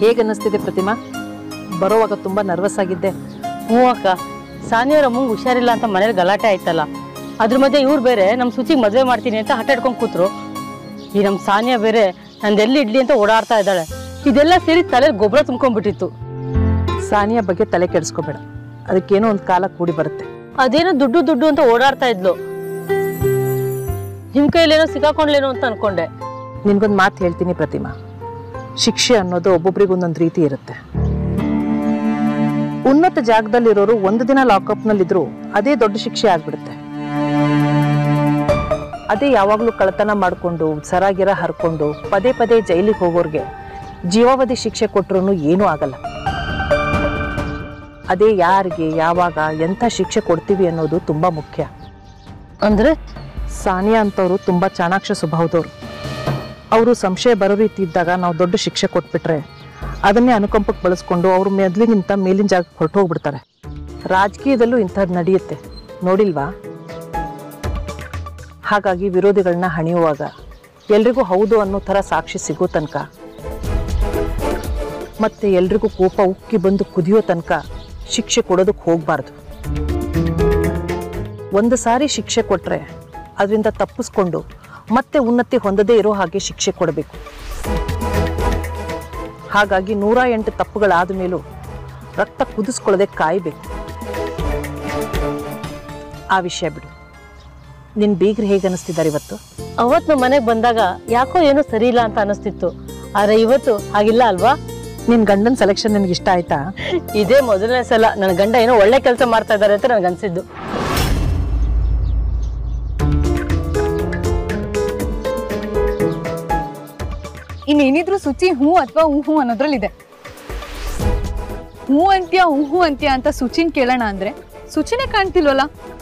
ಹೇಗೆ ಅನ್ನಿಸ್ತಿದೆ ಪ್ರತಿಮಾ ಬರೋವಾಗ ತುಂಬ ನರ್ವಸ್ ಆಗಿದ್ದೆ ಹ್ಞೂ ಅಕ್ಕ ಸಾನಿಯವ್ರ ಅಮ್ಮಂಗೆ ಹುಷಾರಿಲ್ಲ ಅಂತ ಮನೇಲಿ ಗಲಾಟೆ ಆಯ್ತಲ್ಲ ಅದ್ರ ಮಧ್ಯೆ ಇವ್ರು ಬೇರೆ ನಮ್ಮ ಸುಚಿಗೆ ಮದುವೆ ಮಾಡ್ತೀನಿ ಅಂತ ಹಠ ಹಿಡ್ಕೊಂಡು ಕೂತ್ರು ಈ ನಮ್ಮ ಸಾನಿಯಾ ಬೇರೆ ನಂದೆಲ್ಲಿ ಇಡ್ಲಿ ಅಂತ ಓಡಾಡ್ತಾ ಇದ್ದಾಳೆ ಇದೆಲ್ಲ ಸೇರಿ ತಲೆ ಗೊಬ್ಬರ ತುಂಬ್ಕೊಂಡ್ಬಿಟ್ಟಿತ್ತು ಸಾನಿಯಾ ಬಗ್ಗೆ ತಲೆ ಕೆಡಿಸ್ಕೋಬೇಡ ಅದಕ್ಕೇನೋ ಒಂದು ಕಾಲ ಕೂಡಿ ಬರುತ್ತೆ ಅದೇನೋ ದುಡ್ಡು ದುಡ್ಡು ಅಂತ ಓಡಾಡ್ತಾ ಇದ್ಲು ನಿಮ್ ಕೈಲೇನೋ ಸಿಕ್ಕಾಕೊಂಡ್ಲೇನೋ ಅಂತ ಅನ್ಕೊಂಡೆ ನಿನ್ಗೊಂದು ಮಾತು ಹೇಳ್ತೀನಿ ಪ್ರತಿಮಾ ಶಿಕ್ಷೆ ಅನ್ನೋದು ಒಬ್ಬೊಬ್ರಿಗೆ ಒಂದೊಂದು ರೀತಿ ಇರುತ್ತೆ ಉನ್ನತ ಜಾಗದಲ್ಲಿರೋರು ಒಂದು ದಿನ ಲಾಕಪ್ನಲ್ಲಿದ್ರು ಅದೇ ದೊಡ್ಡ ಶಿಕ್ಷೆ ಆಗ್ಬಿಡುತ್ತೆ ಅದೇ ಯಾವಾಗಲೂ ಕಳತನ ಮಾಡಿಕೊಂಡು ಸರಾಗಿರ ಹರ್ಕೊಂಡು ಪದೇ ಪದೇ ಜೈಲಿಗೆ ಹೋಗೋರ್ಗೆ ಜೀವಾವಧಿ ಶಿಕ್ಷೆ ಕೊಟ್ರು ಏನೂ ಆಗಲ್ಲ ಅದೇ ಯಾರಿಗೆ ಯಾವಾಗ ಎಂಥ ಶಿಕ್ಷೆ ಕೊಡ್ತೀವಿ ಅನ್ನೋದು ತುಂಬ ಮುಖ್ಯ ಅಂದ್ರೆ ಸಾನಿಯಾ ಅಂತವರು ತುಂಬ ಚಾಣಾಕ್ಷ ಸ್ವಭಾವದವ್ರು ಅವರು ಸಂಶಯ ಬರೋ ರೀತಿ ಇದ್ದಾಗ ನಾವು ದೊಡ್ಡ ಶಿಕ್ಷೆ ಕೊಟ್ಬಿಟ್ರೆ ಅದನ್ನೇ ಅನುಕಂಪಕ್ಕೆ ಬಳಸ್ಕೊಂಡು ಅವ್ರ ಮೊದಲಿಗಿಂತ ಮೇಲಿನ ಜಾಗಕ್ಕೆ ಹೊರಟು ಹೋಗ್ಬಿಡ್ತಾರೆ ರಾಜಕೀಯದಲ್ಲೂ ಇಂಥದ್ದು ನಡೆಯುತ್ತೆ ನೋಡಿಲ್ವಾ ಹಾಗಾಗಿ ವಿರೋಧಿಗಳನ್ನ ಹಣಿಯುವಾಗ ಎಲ್ರಿಗೂ ಹೌದು ಅನ್ನೋ ಥರ ಸಾಕ್ಷಿ ಸಿಗೋ ತನಕ ಮತ್ತೆ ಎಲ್ರಿಗೂ ಕೋಪ ಉಕ್ಕಿ ಬಂದು ಕುದಿಯೋ ತನಕ ಶಿಕ್ಷೆ ಕೊಡೋದಕ್ಕೆ ಹೋಗಬಾರ್ದು ಒಂದು ಸಾರಿ ಶಿಕ್ಷೆ ಕೊಟ್ರೆ ಅದರಿಂದ ತಪ್ಪಿಸ್ಕೊಂಡು ಮತ್ತೆ ಉನ್ನತಿ ಹೊಂದದೇ ಇರೋ ಹಾಗೆ ಶಿಕ್ಷೆ ಕೊಡಬೇಕು ಹಾಗಾಗಿ ನೂರ ಎಂಟು ತಪ್ಪುಗಳಾದ ಮೇಲೂ ರಕ್ತ ಕುದಿಸ್ಕೊಳ್ಳದೆ ಕಾಯಬೇಕು ಆ ವಿಷಯ ಬಿಡು ನಿನ್ ಬೀಗ್ರು ಹೇಗೆ ಅನಿಸ್ತಿದ್ದಾರೆ ಇವತ್ತು ಅವತ್ ನಮ್ಮ ಮನೆಗೆ ಬಂದಾಗ ಯಾಕೋ ಏನೋ ಸರಿ ಇಲ್ಲ ಅಂತ ಅನಿಸ್ತಿತ್ತು ಆದ್ರೆ ಇವತ್ತು ಹಾಗಿಲ್ಲ ಅಲ್ವಾ ನಿನ್ ಗಂಡನ ಸೆಲೆಕ್ಷನ್ ನಿನ್ಗೆ ಇಷ್ಟ ಆಯ್ತಾ ಇದೇ ಮೊದಲನೇ ಸಲ ನನ್ನ ಗಂಡ ಏನೋ ಒಳ್ಳೆ ಕೆಲಸ ಮಾಡ್ತಾ ಇದ್ದಾರೆ ಅಂತ ನನಗೆ ಅನ್ಸಿದ್ದು ಇನ್ನೇನಿದ್ರು ಸುಚಿ ಹೂ ಅಥವಾ ಹೂ ಹೂ ಅನ್ನೋದ್ರಲ್ಲಿದೆ ಹೂ ಅಂತ್ಯ ಹೂ ಹೂ ಅಂತ್ಯ ಅಂತ ಸುಚಿನ್ ಕೇಳೋಣ ಅಂದ್ರೆ ಸುಚಿನೇ ಕಾಣ್ತಿಲ್ವಲ್ಲ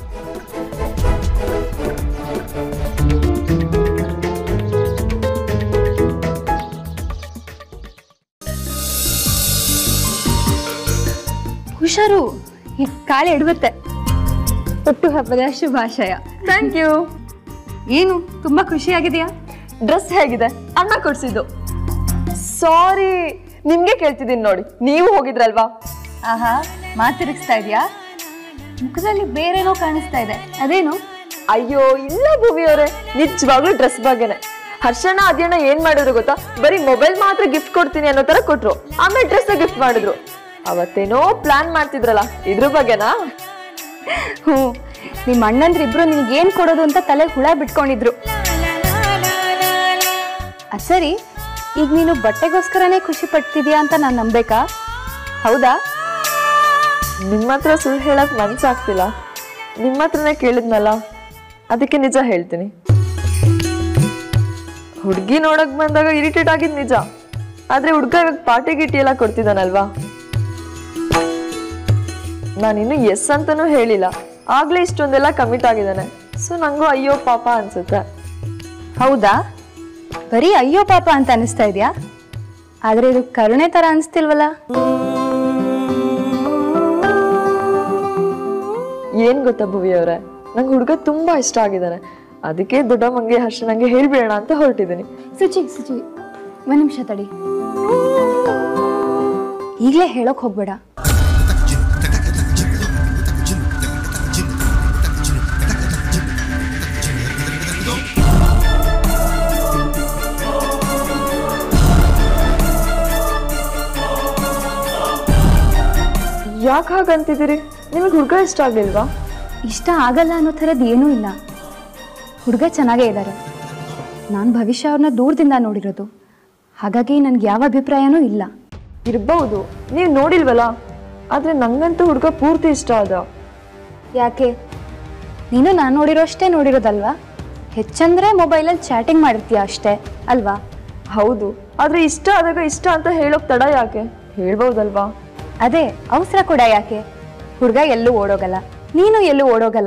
ಹುಷಾರು ಈ ಕಾಲು ಎಡವತ್ತೆ ಹುಟ್ಟು ಹಬ್ಬದ ಶುಭಾಶಯ ಥ್ಯಾಂಕ್ ಯು ಏನು ತುಂಬಾ ಖುಷಿಯಾಗಿದೆಯಾ ಡ್ರೆಸ್ ಹೇಗಿದೆ ಅಣ್ಣ ಕೊಡ್ಸಿದ್ದು ಸಾರಿ ನಿಮ್ಗೆ ಕೇಳ್ತಿದ್ದೀನಿ ನೋಡಿ ನೀವು ಹೋಗಿದ್ರಲ್ವಾ ಆಹಾ ಮಾತಿರುಗಿಸ್ತಾ ಇದೆಯಾ ಮುಖದಲ್ಲಿ ಬೇರೇನೋ ಕಾಣಿಸ್ತಾ ಇದೆ ಅದೇನು ಅಯ್ಯೋ ಇಲ್ಲ ಭೂವಿ ಅವರೇ ನಿಜವಾಗ್ಲೂ ಡ್ರೆಸ್ ಬಗ್ಗೆನೆ ಹರ್ಷಣ್ಣ ಅದ್ಯಣ್ಣ ಏನ್ ಮಾಡಿದ್ರು ಗೊತ್ತಾ ಬರೀ ಮೊಬೈಲ್ ಮಾತ್ರ ಗಿಫ್ಟ್ ಕೊಡ್ತೀನಿ ಅನ್ನೋ ತರ ಕೊಟ್ರು ಆಮೇಲೆ ಡ್ರೆಸ್ ಗಿಫ್ಟ್ ಮಾಡಿದ್ರು ಅವತ್ತೇನೋ ಪ್ಲಾನ್ ಮಾಡ್ತಿದ್ರಲ್ಲ ಇದ್ರ ಬಗ್ಗೆನಾ ಹ್ಞೂ ನಿಮ್ಮ ಅಣ್ಣಂದ್ರಿಬ್ರು ನಿನಗೆ ಏನು ಕೊಡೋದು ಅಂತ ತಲೆ ಹುಳ ಬಿಟ್ಕೊಂಡಿದ್ರು ಅದ್ ಸರಿ ಈಗ ನೀನು ಬಟ್ಟೆಗೋಸ್ಕರನೇ ಖುಷಿ ಪಡ್ತಿದ್ಯಾ ಅಂತ ನಾನು ನಂಬೇಕಾ ಹೌದಾ ನಿಮ್ಮ ಹತ್ರ ಸುಳ್ಳು ಹೇಳಕ್ ಮನ್ಸಾಗ್ತಿಲ್ಲ ನಿಮ್ಮ ಹತ್ರನೇ ಕೇಳಿದ್ನಲ್ಲ ಅದಕ್ಕೆ ನಿಜ ಹೇಳ್ತೀನಿ ಹುಡುಗಿ ನೋಡಕ್ ಬಂದಾಗ ಇರಿಟೇಟ್ ಆಗಿದ್ ನಿಜ ಆದ್ರೆ ಹುಡ್ಗ ಇವಾಗ ಪಾರ್ಟಿ ಗಿಟಿ ಎಲ್ಲ ಕೊಡ್ತಿದ್ದಾನಲ್ವಾ ನಾನಿನ್ನು ಎಸ್ ಅಂತಾನೂ ಹೇಳಿಲ್ಲ ಆಗ್ಲೇ ಇಷ್ಟೊಂದೆಲ್ಲ ಕಮಿಟ್ ಆಗಿದ್ದಾನೆ ಸೊ ನಂಗೂ ಅಯ್ಯೋ ಪಾಪ ಅನ್ಸುತ್ತೆ ಹೌದಾ ಬರೀ ಅಯ್ಯೋ ಪಾಪ ಅಂತ ಅನಿಸ್ತಾ ಇದೆಯಾ ಆದ್ರೆ ಇದು ಕರುಣೆ ತರ ಅನಿಸ್ತಿಲ್ವಲ್ಲ ಏನ್ ಗೊತ್ತಾ ಭುವಿ ಅವ್ರೆ ನಂಗೆ ಹುಡುಗ ತುಂಬಾ ಇಷ್ಟ ಆಗಿದ್ದಾನೆ ಅದಕ್ಕೆ ದೊಡ್ಡಮ್ಮಂಗೆ ಹರ್ಷನಂಗೆ ಹೇಳ್ಬಿಡೋಣ ಅಂತ ಹೊರಟಿದ್ದೀನಿ ಸುಚಿ ಸುಚಿ ಒಂದ್ ನಿಮಿಷ ತಡಿ ಈಗಲೇ ಹೇಳೋಕ್ ಹೋಗ್ಬೇಡ ಯಾಕೆ ಹಾಗಂತಿದ್ದೀರಿ ನಿಮಗೆ ಹುಡುಗ ಇಷ್ಟ ಆಗ್ಲಿಲ್ವಾ ಇಷ್ಟ ಆಗಲ್ಲ ಅನ್ನೋ ಥರದ್ದು ಏನೂ ಇಲ್ಲ ಹುಡುಗ ಚೆನ್ನಾಗೇ ಇದ್ದಾರೆ ನಾನು ಭವಿಷ್ಯ ಅವ್ರನ್ನ ದೂರದಿಂದ ನೋಡಿರೋದು ಹಾಗಾಗಿ ನನಗೆ ಯಾವ ಅಭಿಪ್ರಾಯನೂ ಇಲ್ಲ ಇರ್ಬಹುದು ನೀವು ನೋಡಿಲ್ವಲ್ಲ ಆದ್ರೆ ನಂಗಂತೂ ಹುಡುಗ ಪೂರ್ತಿ ಇಷ್ಟ ಆದ ಯಾಕೆ ನೀನು ನಾನು ನೋಡಿರೋಷ್ಟೇ ನೋಡಿರೋದಲ್ವಾ ಹೆಚ್ಚಂದ್ರೆ ಮೊಬೈಲಲ್ಲಿ ಚಾಟಿಂಗ್ ಮಾಡಿರ್ತೀಯ ಅಷ್ಟೇ ಅಲ್ವಾ ಹೌದು ಆದ್ರೆ ಇಷ್ಟ ಆದಾಗ ಇಷ್ಟ ಅಂತ ಹೇಳೋಕ್ ತಡ ಯಾಕೆ ಹೇಳ್ಬಹುದಲ್ವಾ ಅದೇ ಅವಸರ ಕೂಡ ಯಾಕೆ ಹುಡುಗ ಎಲ್ಲೂ ಓಡೋಗಲ್ಲ ನೀನು ಎಲ್ಲೂ ಓಡೋಗಲ್ಲ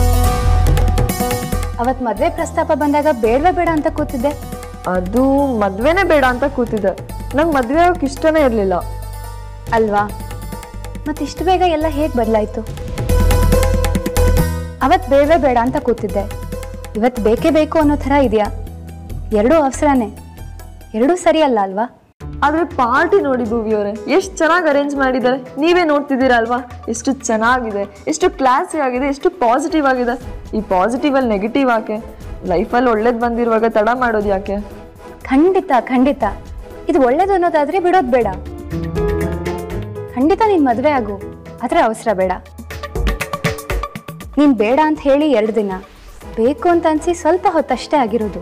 ಅವತ್ ಮದ್ವೆ ಪ್ರಸ್ತಾಪ ಬಂದಾಗ ಬೇಡವೇ ಬೇಡ ಅಂತ ಕೂತಿದ್ದೆ ಅದು ಮದ್ವೆನೇ ಬೇಡ ಅಂತ ಕೂತಿದ್ದೆ ನಂಗೆ ಮದ್ವೆ ಆಗೋಕೆ ಇಷ್ಟನೇ ಇರಲಿಲ್ಲ ಅಲ್ವಾ ಮತ್ತಿಷ್ಟು ಬೇಗ ಎಲ್ಲ ಹೇಗೆ ಬದಲಾಯಿತು ಅವತ್ ಬೇಡವೇ ಬೇಡ ಅಂತ ಕೂತಿದ್ದೆ ಇವತ್ತು ಬೇಕೇ ಬೇಕು ಅನ್ನೋ ಥರ ಇದೆಯಾ ಎರಡೂ ಅವಸರನೇ ಎರಡೂ ಸರಿಯಲ್ಲ ಅಲ್ವಾ ಆದ್ರೆ ಪಾರ್ಟಿ ನೋಡಿ ಭೂವಿ ಅವರೇ ಎಷ್ಟು ಚೆನ್ನಾಗಿ ಅರೇಂಜ್ ಮಾಡಿದ್ದಾರೆ ನೀವೇ ನೋಡ್ತಿದ್ದೀರಲ್ವಾ ಎಷ್ಟು ಚೆನ್ನಾಗಿದೆ ಎಷ್ಟು ಕ್ಲಾಸಿ ಆಗಿದೆ ಎಷ್ಟು ಪಾಸಿಟಿವ್ ಆಗಿದೆ ಈ ಪಾಸಿಟಿವ್ ಅಲ್ಲಿ ನೆಗೆಟಿವ್ ಯಾಕೆ ಲೈಫಲ್ಲಿ ಒಳ್ಳೇದು ಬಂದಿರುವಾಗ ತಡ ಮಾಡೋದು ಯಾಕೆ ಖಂಡಿತ ಖಂಡಿತ ಇದು ಒಳ್ಳೇದು ಅನ್ನೋದಾದ್ರೆ ಬಿಡೋದು ಬೇಡ ಖಂಡಿತ ನೀನ್ ಮದುವೆ ಆಗು ಆದ್ರೆ ಅವಸರ ಬೇಡ ನೀನ್ ಬೇಡ ಅಂತ ಹೇಳಿ ಎರಡು ದಿನ ಬೇಕು ಅಂತ ಅನ್ಸಿ ಸ್ವಲ್ಪ ಹೊತ್ತಷ್ಟೇ ಆಗಿರೋದು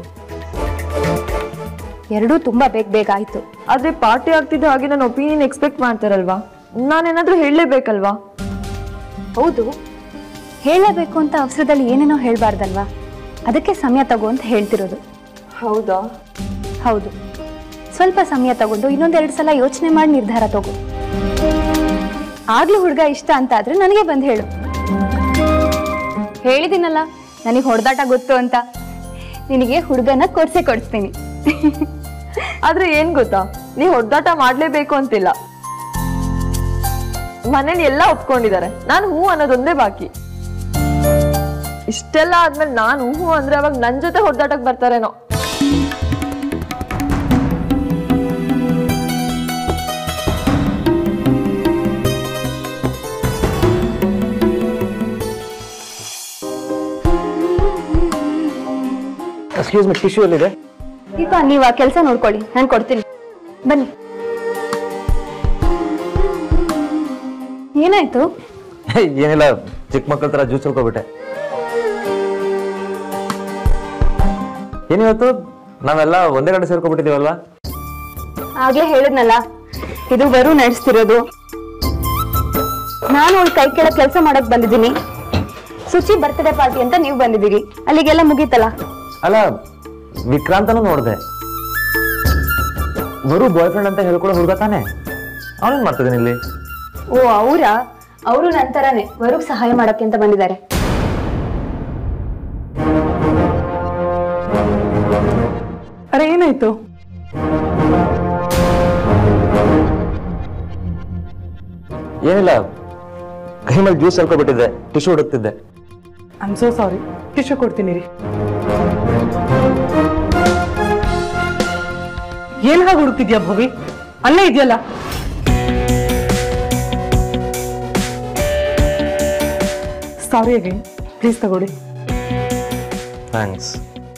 ಎರಡೂ ತುಂಬಾ ಬೇಗ ಬೇಗ ಆಯ್ತು ಆದ್ರೆ ಪಾರ್ಟಿ ಆಗ್ತಿದ್ದ ಹಾಗೆ ನನ್ನ ಒಪಿನಿಯನ್ ಎಕ್ಸ್ಪೆಕ್ಟ್ ಮಾಡ್ತಾರಲ್ವಾ ನಾನೇನಾದ್ರೂ ಹೇಳಲೇಬೇಕಲ್ವಾ ಹೌದು ಹೇಳಬೇಕು ಅಂತ ಅವಸರದಲ್ಲಿ ಏನೇನೋ ಹೇಳ್ಬಾರ್ದಲ್ವಾ ಅದಕ್ಕೆ ಸಮಯ ತಗೋ ಅಂತ ಹೇಳ್ತಿರೋದು ಹೌದಾ ಹೌದು ಸ್ವಲ್ಪ ಸಮಯ ತಗೊಂಡು ಇನ್ನೊಂದೆರಡು ಸಲ ಯೋಚನೆ ಮಾಡಿ ನಿರ್ಧಾರ ತಗೋ ಆಗ್ಲೂ ಹುಡುಗ ಇಷ್ಟ ಅಂತ ಆದ್ರೆ ನನಗೆ ಬಂದು ಹೇಳು ಹೇಳಿದಿನಲ್ಲ ನನಗೆ ಹೊಡೆದಾಟ ಗೊತ್ತು ಅಂತ ನಿನಗೆ ಹುಡುಗನ ಕೊಡ್ಸೇ ಕೊಡಿಸ್ತೀನಿ ಆದ್ರೆ ಏನ್ ಗೊತ್ತಾ ನೀ ಹೊಡೆದಾಟ ಮಾಡ್ಲೇಬೇಕು ಅಂತಿಲ್ಲ ಮನೇಲಿ ಎಲ್ಲ ಒಪ್ಕೊಂಡಿದ್ದಾರೆ ನಾನು ಹೂ ಅನ್ನೋದೊಂದೇ ಬಾಕಿ ಇಷ್ಟೆಲ್ಲ ಆದ್ಮೇಲೆ ನಾನು ಹೂ ಅಂದ್ರೆ ಅವಾಗ ನನ್ ಜೊತೆ ಹೊಡೆದಾಟಕ್ ಬರ್ತಾರೇನೋ ಎಕ್ಸ್ಕ್ಯೂಸ್ ಮಿ ಟಿಶ್ಯೂ ಎಲ್ಲಿದೆ ದೀಪ ನೀವು ಆ ಕೆಲಸ ನೋಡ್ಕೊಳ್ಳಿ ನಾನು ಕೊಡ್ತೀನಿ ಬನ್ನಿ ಏನಾಯ್ತು ಏನಿಲ್ಲ ಚಿಕ್ಕ ಮಕ್ಕಳ ತರ ಜ್ಯೂಸ್ ಹೊಡ್ಕೊಬಿಟ್ಟೆ ಏನಿವತ್ತು ನಾವೆಲ್ಲ ಒಂದೇ ಕಡೆ ಸೇರ್ಕೊಬಿಟ್ಟಿದೀವಲ್ವಾ ಆಗ್ಲೇ ಹೇಳಿದ್ನಲ್ಲ ಇದು ಬರು ನಡೆಸ್ತಿರೋದು ನಾನು ಅವಳ ಕೈ ಕೆಳಗೆ ಕೆಲಸ ಮಾಡಕ್ ಬಂದಿದ್ದೀನಿ ಸುಚಿ ಬರ್ತ್ಡೇ ಪಾರ್ಟಿ ಅಂತ ನೀವು ಬಂದಿದ್ದೀರಿ ಅಲ್ಲಿಗೆಲ್ಲ ಮುಗೀತಲ್ಲ ಅಲ್ಲ ವಿಕ್ರಾಂತನೂ ನೋಡ್ದೆ ಬರು ಬಾಯ್ ಫ್ರೆಂಡ್ ಅಂತ ಹೇಳ್ಕೊಡೋ ಹುಡುಗ ತಾನೆ ಅವನೇನ್ ಮಾಡ್ತಿದ್ದೀನಿ ಇಲ್ಲಿ ಓ ಅವರ ಅವರು ನಂತರನೇ ವರುಗ್ ಸಹಾಯ ಮಾಡಕ್ಕೆ ಅಂತ ಬಂದಿದ್ದಾರೆ ಅರೆ ಏನಾಯ್ತು ಏನಿಲ್ಲ ಕೈ ಮೇಲೆ ಜ್ಯೂಸ್ ಹೇಳ್ಕೊಬಿಟ್ಟಿದ್ದೆ ಟಿಶ್ಯೂ ಹುಡುಕ್ತಿದ್ದೆ I am so sorry tissue ಕೊಡ್ತೀನಿ ರೀ ಏನ್ ಹಾಗೆ ಹುಡುಕ್ತಿದ್ಯಾ ಭವಿ ಅಲ್ಲೇ ಇದೆಯಲ್ಲ ಸಾರಿ ಅಗೇನ್ ಪ್ಲೀಸ್ ತಗೊಳ್ಳಿ ಥ್ಯಾಂಕ್ಸ್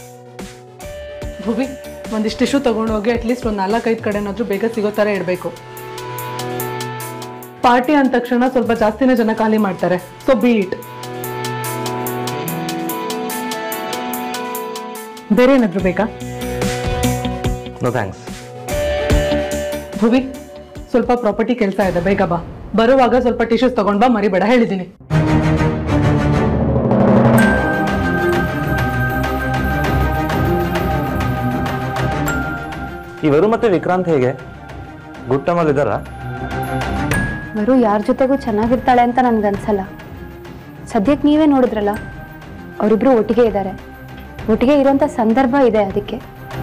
ಭುವಿ ಒಂದಿಷ್ಟು ಟಿಶ್ಯೂ ತಗೊಂಡೋಗಿ ಅಟ್ಲೀಸ್ಟ್ ಒಂದು ನಾಲ್ಕೈದು ಕಡೆನಾದ್ರೂ ಬೇಗ ಸಿಗೋ ಥರ ಇಡಬೇಕು ಪಾರ್ಟಿ ಅಂದ ತಕ್ಷಣ ಸ್ವಲ್ಪ ಜಾಸ್ತಿನೇ ಜನ ಖಾಲಿ ಮಾಡ್ತಾರೆ ಸೊ ಬಿ ಇಟ್ ಬೇರೆ ಏನಾದ್ರು ಬೇಕಾ ನೋ ಥ್ಯಾಂಕ್ಸ್ ಭುವಿ ಸ್ವಲ್ಪ ಪ್ರಾಪರ್ಟಿ ಕೆಲಸ ಇದೆ ಬೇಗ ಬಾ ಬರುವಾಗ ಸ್ವಲ್ಪ ಟಿಶ್ಯೂಸ್ ತಗೊಂಡ್ ಬಾ ಮರಿಬೇಡ ಹೇಳಿದ್ದೀನಿ ಇವರು ಮತ್ತೆ ವಿಕ್ರಾಂತ್ ಹೇಗೆ ಗುಡ್ ಟೈಮಲ್ಲಿ ಇದ್ದಾರಾ ವರು ಯಾರ ಜೊತೆಗೂ ಚೆನ್ನಾಗಿರ್ತಾಳೆ ಅಂತ ನನ್ಗನ್ಸಲ್ಲ ಸದ್ಯಕ್ಕೆ ನೀವೇ ನೋಡಿದ್ರಲ್ಲ ಅವರಿಬ್ರು ಒಟ್ಟಿಗೆ ಇದ್ದಾರೆ ಒಟ್ಟಿಗೆ ಇರೋಂಥ ಸಂದರ್ಭ ಇದೆ ಅದಕ್ಕೆ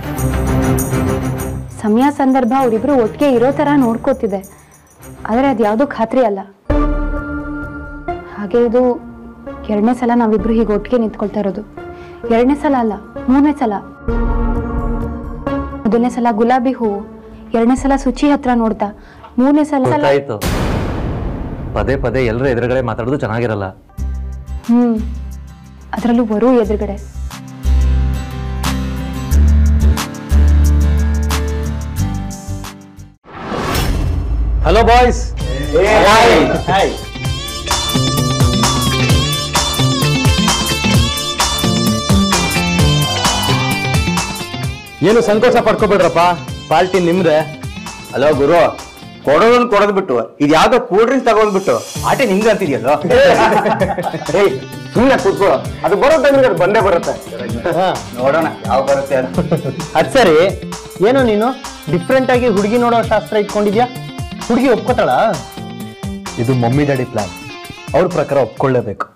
ಸಮಯ ಸಂದರ್ಭ ಅವರಿಬ್ರು ಒಟ್ಟಿಗೆ ಇರೋ ಥರ ನೋಡ್ಕೋತಿದೆ ಆದರೆ ಅದು ಯಾವುದೂ ಖಾತ್ರಿ ಅಲ್ಲ ಹಾಗೆ ಇದು ಎರಡನೇ ಸಲ ನಾವಿಬ್ರು ಹೀಗೆ ಒಟ್ಟಿಗೆ ನಿಂತ್ಕೊಳ್ತಾ ಇರೋದು ಎರಡನೇ ಸಲ ಅಲ್ಲ ಮೂರನೇ ಸಲ ಮೊದಲನೇ ಸಲ ಗುಲಾಬಿ ಹೂವು ಎರಡನೇ ಸಲ ಸುಚಿ ಹತ್ರ ನೋಡ್ತಾ ಮೂರನೇ ಸಲ ಸಲ ಗೊತ್ತಾಯ್ತು ಪದೇ ಪದೇ ಎಲ್ಲರ ಎದುರುಗಡೆ ಮಾತಾಡೋದು ಚೆನ್ನಾಗಿರಲ್ಲ ಹ್ಮ್ ಅದರಲ್ಲೂ ಬರೋ ಎದುರುಗಡೆ ಹಲೋ ಬಾಯ್ಸ್ ಏನು ಸಂಕೋಚ ಪಡ್ಕೋಬೇಡ್ರಪ್ಪ ಪಾರ್ಟಿ ನಿಮ್ದೆ ಹಲೋ ಗುರು ಕೊಡೋದನ್ನ ಕೊಡೋದ್ ಬಿಟ್ಟು ಇದು ಯಾವ್ದೋ ಕೂಲ್ ಡ್ರಿಂಕ್ಸ್ ತಗೊಂಡ್ಬಿಟ್ಟು ಆಟೆ ನಿಮ್ಗೆ ಅಂತಿದ್ಯಲ್ಲೋ ಏಯ್ ಸುಮ್ಮನೆ ಕೂತ್ಕೋ ಅದು ಬರೋ ಟೈಮಿಗೆ ಅದು ಬಂದೇ ಬರುತ್ತೆ ನೋಡೋಣ ಯಾವ ಬರುತ್ತೆ ಅದು ಅದ್ ಸರಿ ಏನು ನೀನು ಡಿಫ್ರೆಂಟ್ ಆಗಿ ಹುಡುಗಿ ನೋಡೋ ಶಾಸ್ತ್ರ ಇಟ್ಕೊಂಡಿದ್ಯಾ ಹುಡುಗಿ ಒಪ್ಕೋತಾಳ ಇದು ಮಮ್ಮಿ ಡ್ಯಾಡಿ ಪ್ಲಾನ್ ಅವ್ರ ಪ್ರಕಾರ ಒಪ್ಕೊಳ್ಳೇಬೇಕು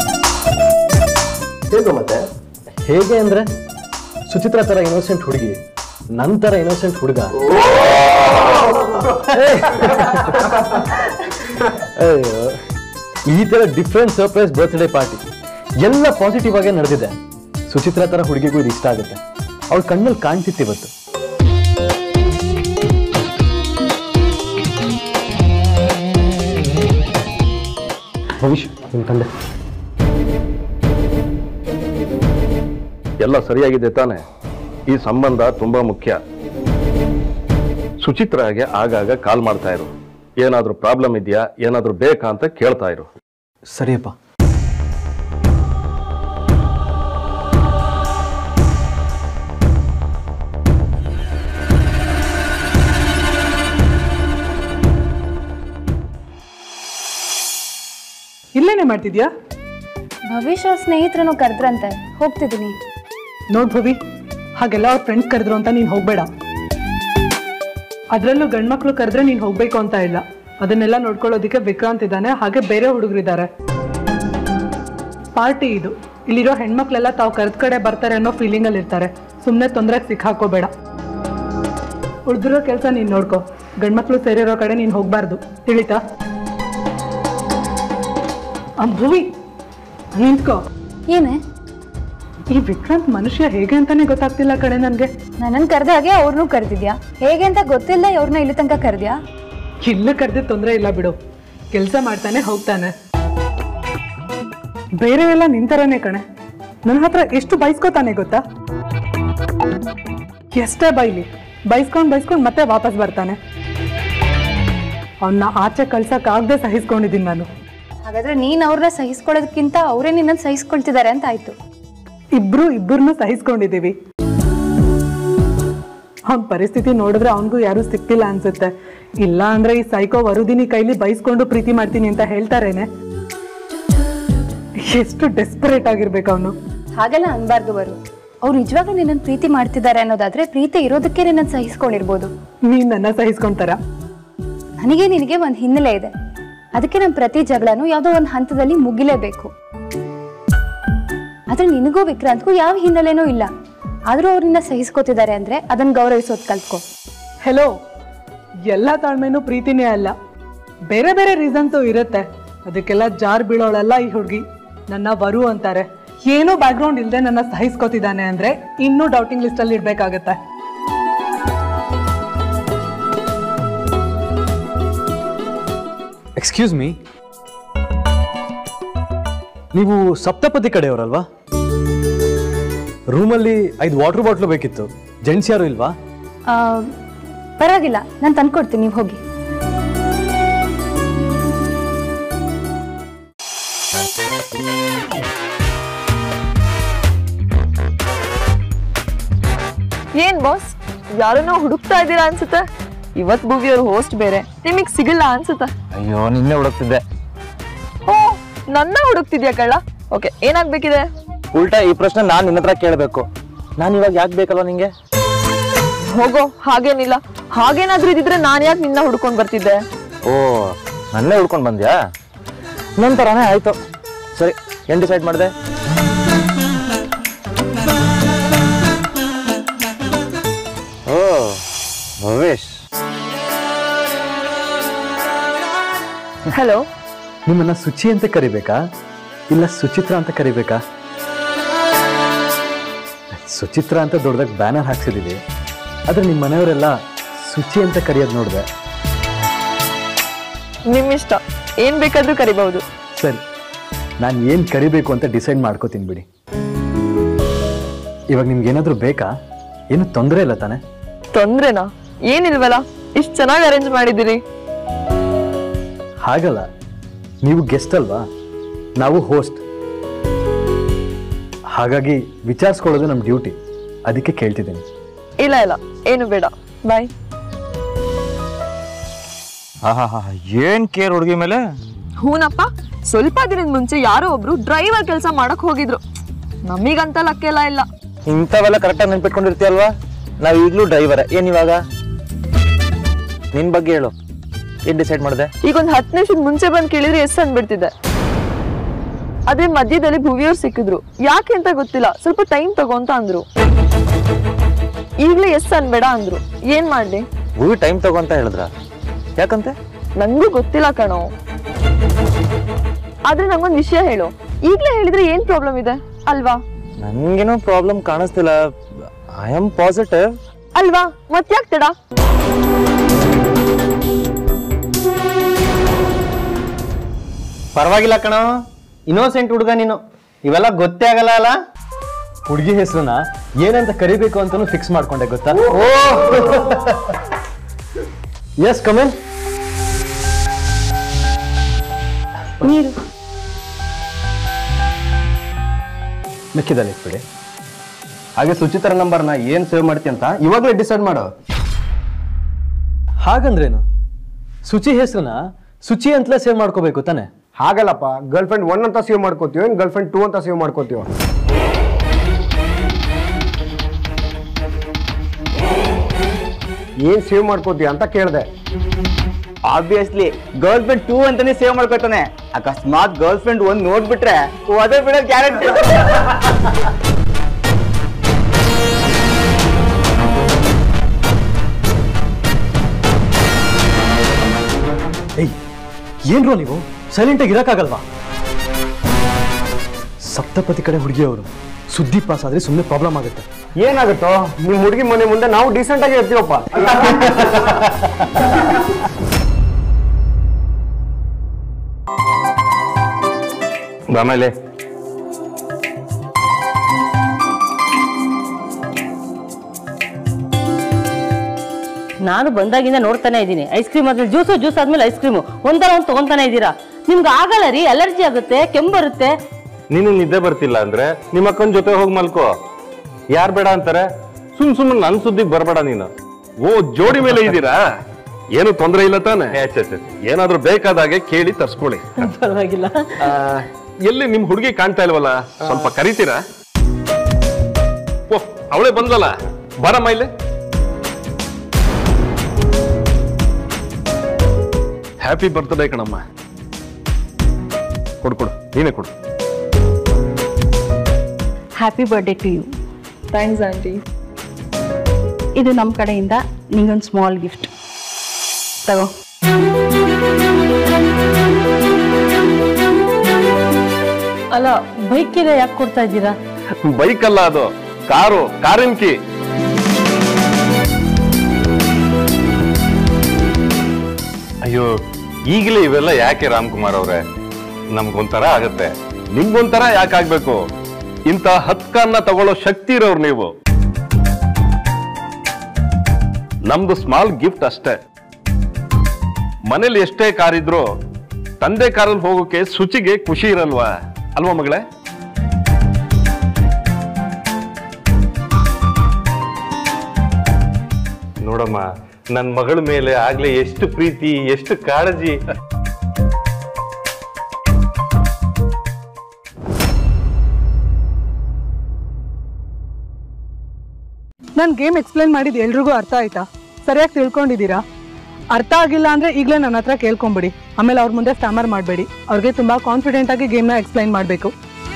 ಹೇಗೋ ಮತ್ತೆ ಹೇಗೆ ಅಂದ್ರೆ ಸುಚಿತ್ರ ತರ ಇನ್ನೋಸೆಂಟ್ ಹುಡುಗಿ ನಂತರ ಇನ್ನೋಸೆಂಟ್ ಹುಡುಗ ಅಯ್ಯೋ ಈ ತರ ಡಿಫ್ರೆಂಟ್ ಸರ್ಪ್ರೈಸ್ ಬರ್ತ್ಡೇ ಪಾರ್ಟಿ ಎಲ್ಲ ಪಾಸಿಟಿವ್ ಆಗೇ ನಡೆದಿದೆ ಸುಚಿತ್ರ ತರ ಹುಡುಗಿಗೂ ಇದು ಇಷ್ಟ ಆಗುತ್ತೆ ಅವಳ ಕಣ್ಣಲ್ಲಿ ಕಾಣ್ತಿತ್ತು ಇವತ್ತು ಭವಿಷ್ಯ ನಿಮ್ಮ ತಂದೆ ಎಲ್ಲ ಸರಿಯಾಗಿದೆ ತಾನೆ ಈ ಸಂಬಂಧ ತುಂಬಾ ಮುಖ್ಯ ಸುಚಿತ್ರಾಗೆ ಆಗಾಗ ಕಾಲ್ ಮಾಡ್ತಾ ಇರು ಏನಾದ್ರೂ ಪ್ರಾಬ್ಲಮ್ ಇದೆಯಾ ಏನಾದ್ರೂ ಬೇಕಾ ಅಂತ ಕೇಳ್ತಾ ಇರು ಸರಿಯಪ್ಪ ಇಲ್ಲೇನೆ ಮಾಡ್ತಿದ್ಯಾ ಭವಿಷ್ಯ ಅವ್ರ ಸ್ನೇಹಿತರನ್ನು ಕರೆದ್ರಂತೆ ಹೋಗ್ತಿದ್ದೀನಿ ನೋಡ್ ಭವಿ ಹಾಗೆಲ್ಲ ಅವ್ರ ಫ್ರೆಂಡ್ಸ್ ಕರೆದ್ರು ಅಂತ ನೀನ್ ಹೋಗ್ಬೇಡ ಅದ್ರಲ್ಲೂ ಗಂಡ್ಮಕ್ಳು ಕರೆದ್ರೆ ನೀನ್ ಹೋಗ್ಬೇಕು ಅಂತ ಇಲ್ಲ ಅದನ್ನೆಲ್ಲ ನೋಡ್ಕೊಳ್ಳೋದಿಕ್ಕೆ ವಿಕ್ರಾಂತ್ ಇದ್ದಾನೆ ಹಾಗೆ ಬೇರೆ ಹುಡುಗರಿದ್ದಾರೆ ಪಾರ್ಟಿ ಇದು ಇಲ್ಲಿರೋ ಹೆಣ್ಮಕ್ಳೆಲ್ಲ ತಾವು ಕರೆದ ಕಡೆ ಬರ್ತಾರೆ ಅನ್ನೋ ಫೀಲಿಂಗ್ ಅಲ್ಲಿ ಇರ್ತಾರೆ ಸುಮ್ಮನೆ ತೊಂದರೆಗೆ ಸಿಕ್ಕಾಕೋಬೇಡ ಉಳ್ದಿರೋ ಕೆಲಸ ನೀನ್ ನೋಡ್ಕೋ ಗಂಡ್ಮಕ್ಳು ಸೇರಿರೋ ಕಡೆ ನೀನ್ ಹೋಗ್ಬಾರ್ದು ತಿಳಿತಾ ಆ ಭುವಿ ನಿಂತ್ಕೋ ಏನೇ ಈ ವಿಕ್ರಾಂತ್ ಮನುಷ್ಯ ಹೇಗೆ ಅಂತಾನೆ ಗೊತ್ತಾಗ್ತಿಲ್ಲ ಕಡೆ ನನ್ಗೆ ನನ್ನನ್ನು ಕರೆದ ಹಾಗೆ ಅವ್ರನ್ನೂ ಕರೆದಿದ್ಯಾ ಹೇಗೆ ಅಂತ ಗೊತ್ತಿಲ್ಲ ಅವ್ರನ್ನ ಇಲ್ಲಿ ತನಕ ಕರೆದ್ಯಾ ಇಲ್ಲ ಕರೆದ ತೊಂದರೆ ಇಲ್ಲ ಬಿಡು ಕೆಲಸ ಮಾಡ್ತಾನೆ ಹೋಗ್ತಾನೆ ಬೇರೆ ಎಲ್ಲ ನಿಂತರನೇ ಕಣೆ ನನ್ನ ಹತ್ರ ಎಷ್ಟು ಬೈಸ್ಕೋತಾನೆ ಗೊತ್ತಾ ಎಷ್ಟೇ ಬೈಲಿ ಬೈಸ್ಕೊಂಡ್ ಬೈಸ್ಕೊಂಡ್ ಮತ್ತೆ ವಾಪಸ್ ಬರ್ತಾನೆ ಅವನ್ನ ಆಚೆ ಕಳ್ಸಕ್ ಆಗದೆ ಸಹಿಸ್ಕೊಂಡಿದ್ದೀನಿ ನಾನು ಹಾಗಾದ್ರೆ ನೀನ್ ಅವ್ರನ್ನ ಸಹಿಸ್ಕೊಳ್ಳೋದಕ್ಕಿಂತ ಅವರೇ ನಿನ್ನನ್ನು ಸಹಿಸ್ಕೊಳ್ತಿದ್ದಾರೆ ಅಂತ ಆಯ್ತು ಇಬ್ರು ಇಬ್ಬರನ್ನು ಸಹಿಸ್ಕೊಂಡಿದೀವಿ ಅವನ ಪರಿಸ್ಥಿತಿ ನೋಡಿದ್ರೆ ಅವನಿಗೂ ಯಾರು ಸಿಕ್ತಿಲ್ಲ ಅನ್ಸುತ್ತೆ ಇಲ್ಲ ಅಂದ್ರೆ ಈ ಸೈಕೋ ವರುದಿನಿ ಕೈಲಿ ಬೈಸ್ಕೊಂಡು ಪ್ರೀತಿ ಮಾಡ್ತೀನಿ ಅಂತ ಹೇಳ್ತಾರೇನೆ ಎಷ್ಟು ಡೆಸ್ಪರೇಟ್ ಆಗಿರ್ಬೇಕು ಅವನು ಹಾಗೆಲ್ಲ ಅನ್ಬಾರ್ದು ಬರು ಅವ್ರು ನಿಜವಾಗ್ಲೂ ನಿನ್ನನ್ನು ಪ್ರೀತಿ ಮಾಡ್ತಿದ್ದಾರೆ ಅನ್ನೋದಾದ್ರೆ ಪ್ರೀತಿ ಇರೋದಕ್ಕೆ ನಿನ್ನನ್ನು ಸಹಿಸ್ಕೊಂಡಿರ್ಬೋದು ನೀನ್ ನನ್ನ ಸಹಿಸ್ಕೊಂತಾರ ನನಗೆ ನಿನಗೆ ಒಂದು ಹಿನ್ನೆಲೆ ಇದೆ ಅದಕ್ಕೆ ನಮ್ಮ ಪ್ರತಿ ಜಗಳನೂ ಯಾವುದೋ ಒಂದು ಹಂತದಲ್ಲಿ ಮುಗಿಲೇಬೇಕು ಆದ್ರೆ ನಿನಗೂ ವಿಕ್ರಾಂತ್ಗೂ ಯಾವ ಹಿನ್ನೆಲೆನೂ ಇಲ್ಲ ಆದ್ರೂ ಅವ್ರು ನಿನ್ನ ಸಹಿಸ್ಕೋತಿದ್ದಾರೆ ಅಂದ್ರೆ ಅದನ್ನ ಗೌರವಿಸೋದ್ ಕಲ್ತ್ಕೋ ಹೆಲೋ ಎಲ್ಲ ತಾಳ್ಮೆನೂ ಪ್ರೀತಿನೇ ಅಲ್ಲ ಬೇರೆ ಬೇರೆ ರೀಸನ್ಸು ಇರುತ್ತೆ ಅದಕ್ಕೆಲ್ಲ ಜಾರ್ ಬೀಳೋಳಲ್ಲ ಈ ಹುಡುಗಿ ನನ್ನ ವರು ಅಂತಾರೆ ಏನೋ ಬ್ಯಾಕ್ಗ್ರೌಂಡ್ ಇಲ್ಲದೆ ನನ್ನ ಸಹಿಸ್ಕೋತಿದ್ದಾನೆ ಅಂದ್ರೆ ಇನ್ನೂ ಡೌಟಿಂಗ್ ಲಿಸ್ಟಲ್ಲಿ ಇಡ್ಬೇಕಾಗತ್ತೆ ಎಕ್ಸ್ಕ್ಯೂಸ್ ಮೀ ನೀವು ಸಪ್ತಪದಿ ಕಡೆಯವರಲ್ವಾ ರೂಮಲ್ಲಿ ಐದು ವಾಟರ್ ಬಾಟ್ಲು ಬೇಕಿತ್ತು ಜೆಂಟ್ಸ್ ಯಾರು ಇಲ್ವಾ ಆ, ಪರವಾಗಿಲ್ಲ ನಾನು ತಂದ್ಕೊಡ್ತೀನಿ ನೀವು ಹೋಗಿ ಏನ್ ಬಾಸ್ ಯಾರನ್ನ ಹುಡುಕ್ತಾ ಇದ್ದೀರಾ ಅನ್ಸುತ್ತೆ ಇವತ್ ಭೂವಿ ಅವ್ರ ಹೋಸ್ಟ್ ಬೇರೆ ನಿಮಗ್ ಸಿಗಲ್ಲ ಅನ್ಸುತ್ತೆ ಅಯ್ಯೋ ನಿನ್ನೆ ಹುಡುಕ್ತಿದ್ದೆ ಓ ನನ್ನ ಹುಡುಕ್ತಿದ್ಯಾ ಕಳ್ಳ ಓಕೆ ಏನಾಗ್ಬೇಕಿದೆ ಉಲ್ಟಾ ಈ ಪ್ರಶ್ನೆ ನಾನು ನಿನ್ನ ಹತ್ರ ಕೇಳಬೇಕು ನಾನು ಇವಾಗ ಯಾಕೆ ಬೇಕಲ್ವಾ ನಿಂಗೆ ಹೋಗೋ ಹಾಗೇನಿಲ್ಲ ಹಾಗೇನಾದ್ರೂ ಇದ್ದಿದ್ರೆ ನಾನ್ ಯಾಕೆ ನಿನ್ನ ಹುಡ್ಕೊಂಡ್ ಬರ್ತಿದ್ದೆ ಓ ನನ್ನೇ ಹುಡ್ಕೊಂಡು ಬಂದ್ಯಾ ನಂತರನೇ ಆಯ್ತು ಸರಿ ಏನು ಡಿಸೈಡ್ ಮಾಡಿದೆ ಓ ಭವೇಶ್ ಹಲೋ ನಿಮ್ಮನ್ನ ಸುಚಿ ಅಂತ ಕರಿಬೇಕಾ ಇಲ್ಲ ಸುಚಿತ್ರ ಅಂತ ಕರಿಬೇಕಾ ಸುಚಿತ್ರ ಅಂತ ದೊಡ್ಡದಾಗಿ ಬ್ಯಾನರ್ ಹಾಕ್ಸಿದೀವಿ ಆದ್ರೆ ನಿಮ್ಮ ಮನೆಯವರೆಲ್ಲ ಸುಚಿ ಅಂತ ಕರೆಯೋದು ನೋಡಿದೆ ನಿಮ್ ಇಷ್ಟ ಏನ್ ಬೇಕಾದ್ರೂ ಕರಿಬಹುದು ಸರಿ ನಾನು ಏನು ಕರಿಬೇಕು ಅಂತ ಡಿಸೈಡ್ ಮಾಡ್ಕೋತೀನಿ ಬಿಡಿ ಇವಾಗ ನಿಮ್ಗೆ ಏನಾದರೂ ಬೇಕಾ ಏನು ತೊಂದರೆ ಇಲ್ಲ ತಾನೆ ತೊಂದ್ರೆನಾ ಏನಿಲ್ವಲ್ಲ ಇಷ್ಟ್ ಚೆನ್ನಾಗಿ ಅರೇಂಜ್ ಮಾಡಿದ್ದೀರಿ ಹಾಗಲ್ಲ ನೀವು ಗೆಸ್ಟ್ ಅಲ್ವಾ ನಾವು ಹೋಸ್ಟ್ ಹಾಗಾಗಿ ವಿಚಾರಿಸ್ಕೊಳ್ಳೋದು ನಮ್ಮ ಡ್ಯೂಟಿ ಅದಕ್ಕೆ ಕೇಳ್ತಿದ್ದೀನಿ ಇಲ್ಲ ಇಲ್ಲ ಏನು ಬೇಡ ಬಾಯ್ ಹಾ ಹಾ ಏನ್ ಕೇರ್ ಹುಡುಗಿ ಮೇಲೆ ಹೂನಪ್ಪ ಸ್ವಲ್ಪ ದಿನದ ಮುಂಚೆ ಯಾರೋ ಒಬ್ರು ಡ್ರೈವರ್ ಕೆಲಸ ಮಾಡಕ್ ಹೋಗಿದ್ರು ನಮಗಂತ ಲಕ್ಕೆಲ್ಲ ಇಲ್ಲ ಇಂಥವೆಲ್ಲ ಕರೆಕ್ಟಾಗಿ ನೆನ್ಪಿಟ್ಕೊಂಡಿರ್ತೀಯಲ್ವಾ ನಾವು ಈಗಲೂ ಡ್ರೈವರ್ ಏನ್ ಇವಾಗ ನಿನ್ ಬಗ್ಗೆ ಹೇಳು ಏನ್ ಡಿಸೈಡ್ ಮಾಡಿದೆ ಈಗ ಒಂದ್ ಹತ್ತು ನಿಮಿಷದ ಮುಂಚೆ ಬಂದ್ ಕೇಳಿದ್ರೆ ಎಸ್ ಅನ್ಬಿಡ್ತಿದ್ದೆ ಅದೇ ಮಧ್ಯದಲ್ಲಿ ಭುವಿಯವ್ರು ಸಿಕ್ಕಿದ್ರು ಯಾಕೆ ಅಂತ ಗೊತ್ತಿಲ್ಲ ಸ್ವಲ್ಪ ಟೈಮ್ ತಗೊಂತ ಅಂದ್ರು ಈಗ್ಲೇ ಎಸ್ ಅನ್ಬೇಡ ಅಂದ್ರು ಏನ್ ಮಾಡ್ಲಿ ಭೂವಿ ಟೈಮ್ ತಗೋ ಅಂತ ಹೇಳಿದ್ರ ಯಾಕಂತೆ ನಂಗೂ ಗೊತ್ತಿಲ್ಲ ಕಣೋ ಆದ್ರೆ ನಂಗೊಂದ್ ವಿಷಯ ಹೇಳು ಈಗ್ಲೇ ಹೇಳಿದ್ರೆ ಏನ್ ಪ್ರಾಬ್ಲಮ್ ಇದೆ ಅಲ್ವಾ ನನ್ಗೇನೋ ಪ್ರಾಬ್ಲಮ್ ಕಾಣಿಸ್ತಿಲ್ಲ ಐ ಆಮ್ ಪಾಸಿಟಿವ್ ಅಲ್ವಾ ಮತ್ಯಾಕ್ ತಡ ಪರವಾಗಿಲ್ಲ ಕಣ ಇನ್ನೋಸೆಂಟ್ ಹುಡುಗ ನೀನು ಇವೆಲ್ಲ ಗೊತ್ತೇ ಆಗಲ್ಲ ಅಲ್ಲ ಹುಡುಗಿ ಹೆಸರನ್ನ ಏನಂತ ಕರಿಬೇಕು ಅಂತಾನು ಫಿಕ್ಸ್ ಮಾಡ್ಕೊಂಡೆ ಗೊತ್ತಾ ಎಸ್ ಕಮೆನ್ ನೀರು ಮಿಕ್ಕಿದಲ್ಲಿ ಇಟ್ಬಿಡಿ ಹಾಗೆ ಸುಚಿತ್ರ ನಂಬರ್ನ ಏನ್ ಸೇವ್ ಮಾಡ್ತಿ ಅಂತ ಇವಾಗಲೇ ಡಿಸೈಡ್ ಮಾಡು ಹಾಗಂದ್ರೇನು ಸುಚಿ ಹೆಸರನ್ನ ಸುಚಿ ಅಂತಲೇ ಸೇವ್ ಮಾಡ್ಕೋಬೇಕು ತಾನೆ ಹಾಗಲ್ಲಪ್ಪ ಗರ್ಲ್ ಫ್ರೆಂಡ್ ಒನ್ ಅಂತ ಸೇವ್ ಮಾಡ್ಕೋತೀವಿ ಗರ್ಲ್ ಫ್ರೆಂಡ್ ಟೂ ಅಂತ ಸೇವ್ ಮಾಡ್ಕೋತೀವಿ ಏನ್ ಸೇವ್ ಮಾಡ್ಕೋತೀಯ ಅಂತ ಕೇಳಿದೆ ಆಬ್ವಿಯಸ್ಲಿ ಗರ್ಲ್ ಫ್ರೆಂಡ್ ಟೂ ಅಂತಾನೆ ಸೇವ್ ಮಾಡ್ಕೊತಾನೆ ಅಕಸ್ಮಾತ್ ಗರ್ಲ್ ಫ್ರೆಂಡ್ ಒಂದ್ ನೋಡ್ಬಿಟ್ರೆ ಅದೇ ಬಿಡೋ ಗ್ಯಾರಂಟಿ ಏಯ್ ಏನ್ರೋ ನೀವು ಸೈಲೆಂಟ್ ಆಗಿ ಇರಕ್ಕಾಗಲ್ವಾ ಸಪ್ತಪತಿ ಕಡೆ ಹುಡುಗಿಯವರು ಸುದ್ದಿ ಪಾಸ್ ಆದ್ರೆ ಸುಮ್ಮನೆ ಪ್ರಾಬ್ಲಮ್ ಆಗುತ್ತೆ ಏನಾಗುತ್ತೋ ನಿಮ್ ಹುಡುಗಿ ಮನೆ ಮುಂದೆ ನಾವು ಡೀಸೆಂಟ್ ಆಗಿ ಇರ್ತೀವಪ್ಪ ಆಮೇಲೆ ನಾನು ಬಂದಾಗಿಂದ ನೋಡ್ತಾನೆ ಇದ್ದೀನಿ ಐಸ್ ಕ್ರೀಮ್ ಆದ್ಮೇಲೆ ಜ್ಯೂಸು ಜ್ಯೂಸ್ ಆದ್ಮೇಲೆ ಐಸ್ ಕ್ರೀಮು ಒಂದರ ಒಂದು ತಗೊಂತಾನೆ ಇದ್ದೀರಾ ನಿಮ್ಗೆ ಆಗಲ್ಲ ರೀ ಅಲರ್ಜಿ ಆಗುತ್ತೆ ಕೆಮ್ಮು ಬರುತ್ತೆ ನೀನು ನಿದ್ದೆ ಬರ್ತಿಲ್ಲ ಅಂದ್ರೆ ನಿಮ್ಮ ಅಕ್ಕನ ಜೊತೆ ಹೋಗಿ ಮಲ್ಕೋ ಯಾರ್ ಬೇಡ ಅಂತಾರೆ ಸುಮ್ ಸುಮ್ಮನೆ ನನ್ ಸುದ್ದಿಗೆ ಬರಬೇಡ ನೀನು ಓ ಜೋಡಿ ಮೇಲೆ ಇದ್ದೀರಾ ಏನು ತೊಂದರೆ ಇಲ್ಲ ತಾನೆ ಏ, ಛೆ, ಛೆ, ಏನಾದ್ರೂ ಬೇಕಾದಾಗೆ ಕೇಳಿ ತರ್ಸ್ಕೊಳ್ಳಿ ಪರವಾಗಿಲ್ಲ ಆ, ಎಲ್ಲಿ ನಿಮ್ ಹುಡುಗಿ ಕಾಣ್ತಾ ಇಲ್ವಲ್ಲ ಸ್ವಲ್ಪ ಕರಿತೀರಾ ಓ ಅವಳೇ ಬಂದ್ಲಲ್ಲ ಬರಮ್ಮ ಇಲ್ಲಿ ಹ್ಯಾಪಿ ಬರ್ತ್ಡೇ ಕಣಮ್ಮ ಕೊಡು ಕೊಡು ನೀನೇ ಕೊಡು happy birthday to you thanks aunty ಇದು ನಮ್ಮ ಕಡೆಯಿಂದ ನಿಂಗೊಂದು ಸ್ಮಾಲ್ ಗಿಫ್ಟ್ ತಗೋ ಅಲ್ಲ ಬೈಕಿಗೆ ಯಾಕೆ ಕೊಡ್ತಾ ಇದ್ದೀರಾ ಬೈಕ್ ಅಲ್ಲ ಅದು ಕಾರು ಕಾರಿನ ಕಿ ಅಯ್ಯೋ ಈಗಲೇ ಇವೆಲ್ಲ ಯಾಕೆ ರಾಮ್ಕುಮಾರ್ ಅವ್ರೆ ನಮ್ಗೊಂಥರ ಆಗತ್ತೆ ನಿಮ್ಗೊಂಥರ ಯಾಕಾಗ್ಬೇಕು ಇಂಥ ಹತ್ಕನ್ನ ತಗೊಳ್ಳೋ ಶಕ್ತಿ ಇರೋರು ನೀವು ನಮ್ದು ಸ್ಮಾಲ್ ಗಿಫ್ಟ್ ಅಷ್ಟೇ ಮನೇಲಿ ಎಷ್ಟೇ ಕಾರ್ ಇದ್ರೂ ತಂದೆ ಕಾರಲ್ಲಿ ಹೋಗೋಕೆ ಶುಚಿಗೆ ಖುಷಿ ಇರಲ್ವಾ ಅಲ್ವಾ ಮಗಳೇ ನೋಡಮ್ಮ ನನ್ನ ಮಗಳ ಮೇಲೆ ಆಗ್ಲೇ ಎಷ್ಟು ಪ್ರೀತಿ ಎಷ್ಟು ಕಾಳಜಿ ನಾನು ಗೇಮ್ ಎಕ್ಸ್ಪ್ಲೈನ್ ಮಾಡಿದ್ದು ಎಲ್ರಿಗೂ ಅರ್ಥ ಆಯ್ತಾ ಸರಿಯಾಗಿ ತಿಳ್ಕೊಂಡಿದ್ದೀರಾ ಅರ್ಥ ಆಗಿಲ್ಲ ಅಂದ್ರೆ ಈಗಲೇ ನನ್ನ ಹತ್ರ ಕೇಳ್ಕೊಂಬಿಡಿ ಆಮೇಲೆ ಅವ್ರ ಮುಂದೆ ಸ್ಟಾಮರ್ ಮಾಡಬೇಡಿ ಅವ್ರಿಗೆ ತುಂಬಾ ಕಾನ್ಫಿಡೆಂಟ್ ಆಗಿ ಗೇಮ್ನ ಎಕ್ಸ್ಪ್ಲೈನ್ ಮಾಡಬೇಕು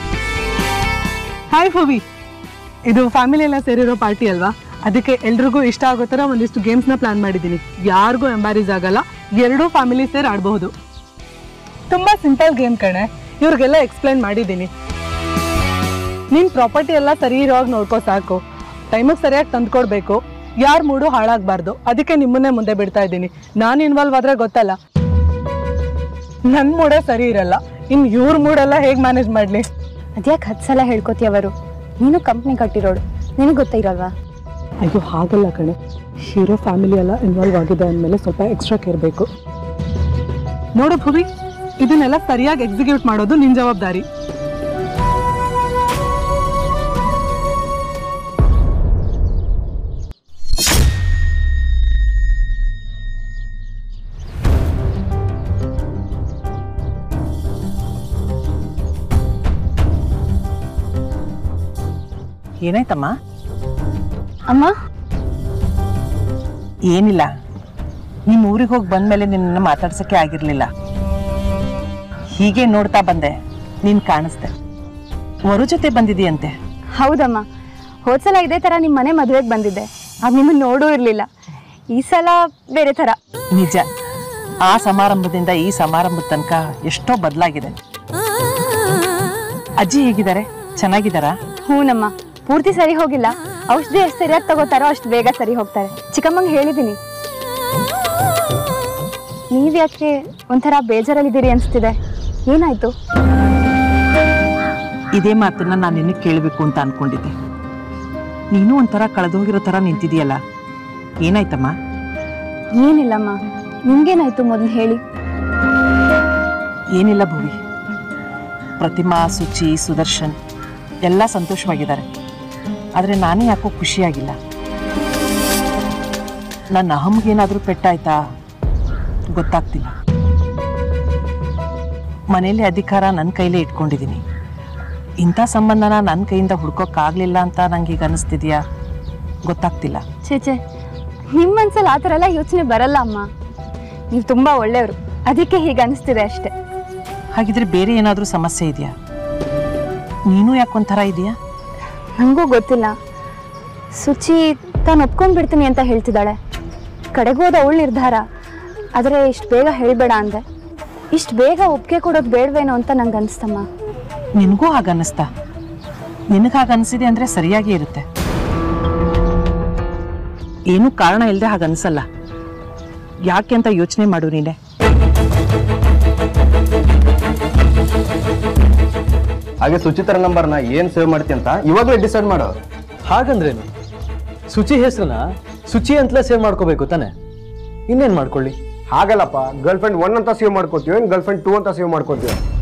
ಹಾಯ್ ಫೋವಿ ಇದು ಫ್ಯಾಮಿಲಿ ಎಲ್ಲ ಸೇರಿರೋ ಪಾರ್ಟಿ ಅಲ್ವಾ ಅದಕ್ಕೆ ಎಲ್ರಿಗೂ ಇಷ್ಟ ಆಗೋ ಥರ ಒಂದಿಷ್ಟು ಗೇಮ್ಸ್ನ ಪ್ಲಾನ್ ಮಾಡಿದ್ದೀನಿ ಯಾರಿಗೂ ಎಂಬಾರೀಸ್ ಆಗಲ್ಲ ಎರಡೂ ಫ್ಯಾಮಿಲಿ ಸೇರಿ ಆಡಬಹುದು ತುಂಬಾ ಸಿಂಪಲ್ ಗೇಮ್ ಕಣೆ ಇವ್ರಿಗೆಲ್ಲ ಎಕ್ಸ್ಪ್ಲೈನ್ ಮಾಡಿದ್ದೀನಿ ನಿನ್ ಪ್ರಾಪರ್ಟಿ ಎಲ್ಲ ಸರಿ ಇರೋವಾಗ ನೋಡ್ಕೋ ಸಾಕು ಟೈಮಿಗೆ ಸರಿಯಾಗಿ ತಂದ್ಕೊಡ್ಬೇಕು ಯಾರ ಮೂಡು ಹಾಳಾಗಬಾರ್ದು ಅದಕ್ಕೆ ನಿಮ್ಮನ್ನೇ ಮುಂದೆ ಬಿಡ್ತಾ ಇದ್ದೀನಿ ನಾನು ಇನ್ವಾಲ್ವ್ ಆದ್ರೆ ಗೊತ್ತಲ್ಲ ನನ್ನ ಮೂಡೇ ಸರಿ ಇರಲ್ಲ ಇನ್ ಇವ್ರ ಮೂಡೆಲ್ಲ ಹೇಗೆ ಮ್ಯಾನೇಜ್ ಮಾಡಲಿ ಅದ್ಯಾಕೆ ಹತ್ತು ಸಲ ಹೇಳ್ಕೊತೀಯವರು ನೀನು ಕಂಪ್ನಿ ಕಟ್ಟಿರೋಳು ನಿನಗೆ ಗೊತ್ತಿರಲ್ವಾ ಅಯ್ಯೋ ಹಾಗಲ್ಲ ಕಣೆ ಹೀರೋ ಫ್ಯಾಮಿಲಿ ಎಲ್ಲ ಇನ್ವಾಲ್ವ್ ಆಗಿದೆ ಅಂದಮೇಲೆ ಸ್ವಲ್ಪ ಎಕ್ಸ್ಟ್ರಾ ಕೇರ್ ಬೇಕು ನೋಡು ಭುವಿ ಇದನ್ನೆಲ್ಲ ಸರಿಯಾಗಿ ಎಕ್ಸಿಕ್ಯೂಟ್ ಮಾಡೋದು ನಿನ್ ಜವಾಬ್ದಾರಿ ಏನಾಯ್ತಮ್ಮ ಅಮ್ಮ ಏನಿಲ್ಲ ನಿಮ್ಮ ಊರಿಗೆ ಹೋಗಿ ಬಂದ್ಮೇಲೆ ನಿನ್ನನ್ನು ಮಾತಾಡ್ಸಕ್ಕೆ ಆಗಿರ್ಲಿಲ್ಲ ಹೀಗೆ ನೋಡ್ತಾ ಬಂದೆ ನೀನ್ ಕಾಣಿಸ್ದೆ ವರು ಜೊತೆ ಬಂದಿದೀಯಂತೆ ಹೌದಮ್ಮ ಹೋದ್ಸಲ ಇದೇ ಥರ ನಿಮ್ಮ ಮನೆ ಮದುವೆಗೆ ಬಂದಿದ್ದೆ ಆಗ ನಿಮ್ಮನ್ನು ನೋಡೂ ಇರಲಿಲ್ಲ ಈ ಸಲ ಬೇರೆ ಥರ ನಿಜ ಆ ಸಮಾರಂಭದಿಂದ ಈ ಸಮಾರಂಭದ ತನಕ ಎಷ್ಟೋ ಬದಲಾಗಿದೆ ಅಜ್ಜಿ ಹೇಗಿದ್ದಾರೆ ಚೆನ್ನಾಗಿದ್ದಾರಾ ಹ್ಞೂನಮ್ಮ ಪೂರ್ತಿ ಸರಿ ಹೋಗಿಲ್ಲ ಔಷಧಿ ಎಷ್ಟು ಸರಿಯಾಗಿ ತಗೋತಾರೋ ಅಷ್ಟು ಬೇಗ ಸರಿ ಹೋಗ್ತಾರೆ ಚಿಕ್ಕಮ್ಮಂಗೆ ಹೇಳಿದ್ದೀನಿ ನೀವ್ಯಾಕೆ ಒಂಥರ ಬೇಜಾರಲ್ಲಿದ್ದೀರಿ ಅನಿಸ್ತಿದೆ ಏನಾಯ್ತು ಇದೇ ಮಾತನ್ನ ನಾನು ನಿನಗೆ ಕೇಳಬೇಕು ಅಂತ ಅನ್ಕೊಂಡಿದ್ದೆ ನೀನು ಒಂಥರ ಕಳೆದೋಗಿರೋ ಥರ ನಿಂತಿದೆಯಲ್ಲ ಏನಾಯ್ತಮ್ಮ ಏನಿಲ್ಲಮ್ಮ ನಿಮ್ಗೇನಾಯ್ತು ಮೊದಲು ಹೇಳಿ ಏನಿಲ್ಲ ಭೂವಿ ಪ್ರತಿಮಾ ಸುಚಿ ಸುದರ್ಶನ್ ಎಲ್ಲ ಸಂತೋಷವಾಗಿದ್ದಾರೆ ಆದರೆ ನಾನೇ ಯಾಕೋ ಖುಷಿಯಾಗಿಲ್ಲ ನನ್ನ ಅಹಮ್ಗೇನಾದರೂ ಪೆಟ್ಟಾಯ್ತಾ ಗೊತ್ತಾಗ್ತಿಲ್ಲ ಮನೇಲಿ ಅಧಿಕಾರ ನನ್ನ ಕೈಲೇ ಇಟ್ಕೊಂಡಿದ್ದೀನಿ ಇಂಥ ಸಂಬಂಧನ ನನ್ನ ಕೈಯಿಂದ ಹುಡ್ಕೋಕ್ಕಾಗಲಿಲ್ಲ ಅಂತ ನಂಗೆ ಈಗ ಅನಿಸ್ತಿದ್ಯಾ ಗೊತ್ತಾಗ್ತಿಲ್ಲ ಚೇಚೆ ನಿಮ್ಮ ಮನ್ಸಲ್ಲಿ ಆ ಥರ ಎಲ್ಲ ಯೋಚನೆ ಬರಲ್ಲ ಅಮ್ಮ ನೀವು ತುಂಬ ಒಳ್ಳೆಯವರು ಅದಕ್ಕೆ ಹೀಗೆ ಅನಿಸ್ತಿದೆ ಅಷ್ಟೆ ಹಾಗಿದ್ರೆ ಬೇರೆ ಏನಾದರೂ ಸಮಸ್ಯೆ ಇದೆಯಾ ನೀನು ಯಾಕೊಂಥರ ಇದೆಯಾ ನನಗೂ ಗೊತ್ತಿಲ್ಲ ಸುಚಿ ತಾನು ಒಪ್ಕೊಂಡ್ಬಿಡ್ತೀನಿ ಅಂತ ಹೇಳ್ತಿದ್ದಾಳೆ ಕಡೆಗೆ ಹೋದ ಅವಳು ನಿರ್ಧಾರ ಆದರೆ ಇಷ್ಟು ಬೇಗ ಹೇಳಬೇಡ ಅಂದೆ ಇಷ್ಟು ಬೇಗ ಒಪ್ಪಿಗೆ ಕೊಡೋದು ಬೇಡವೇನೋ ಅಂತ ನಂಗೆ ಅನಿಸ್ತಮ್ಮ ನಿನಗೂ ಹಾಗನ್ನಿಸ್ತಾ ನಿನಗೆ ಹಾಗನ್ಸಿದೆ ಅಂದರೆ ಸರಿಯಾಗಿ ಇರುತ್ತೆ ಏನೂ ಕಾರಣ ಇಲ್ಲದೆ ಹಾಗನ್ಸಲ್ಲ ಯಾಕೆ ಅಂತ ಯೋಚನೆ ಮಾಡು ನೀನೆ ಹಾಗೆ ಸುಚಿತ್ರ ನಂಬರ್ನ ಏನ್ ಸೇವ್ ಮಾಡ್ತಿ ಅಂತ ಇವಾಗಲೇ ಡಿಸೈಡ್ ಮಾಡು ಹಾಗಂದ್ರೇನು ಶುಚಿ ಹೆಸರನ್ನ ಶುಚಿ ಅಂತಲೇ ಸೇವ್ ಮಾಡ್ಕೋಬೇಕು ತಾನೆ ಇನ್ನೇನ್ ಮಾಡ್ಕೊಳ್ಳಿ ಹಾಗಲ್ಲಪ್ಪ ಗರ್ಲ್ ಫ್ರೆಂಡ್ ಒನ್ ಅಂತ ಸೇವ್ ಮಾಡ್ಕೋತೀವಿ ಗರ್ಲ್ ಫ್ರೆಂಡ್ ಟೂ ಅಂತ ಸೇವ್ ಮಾಡ್ಕೋತೀವಿ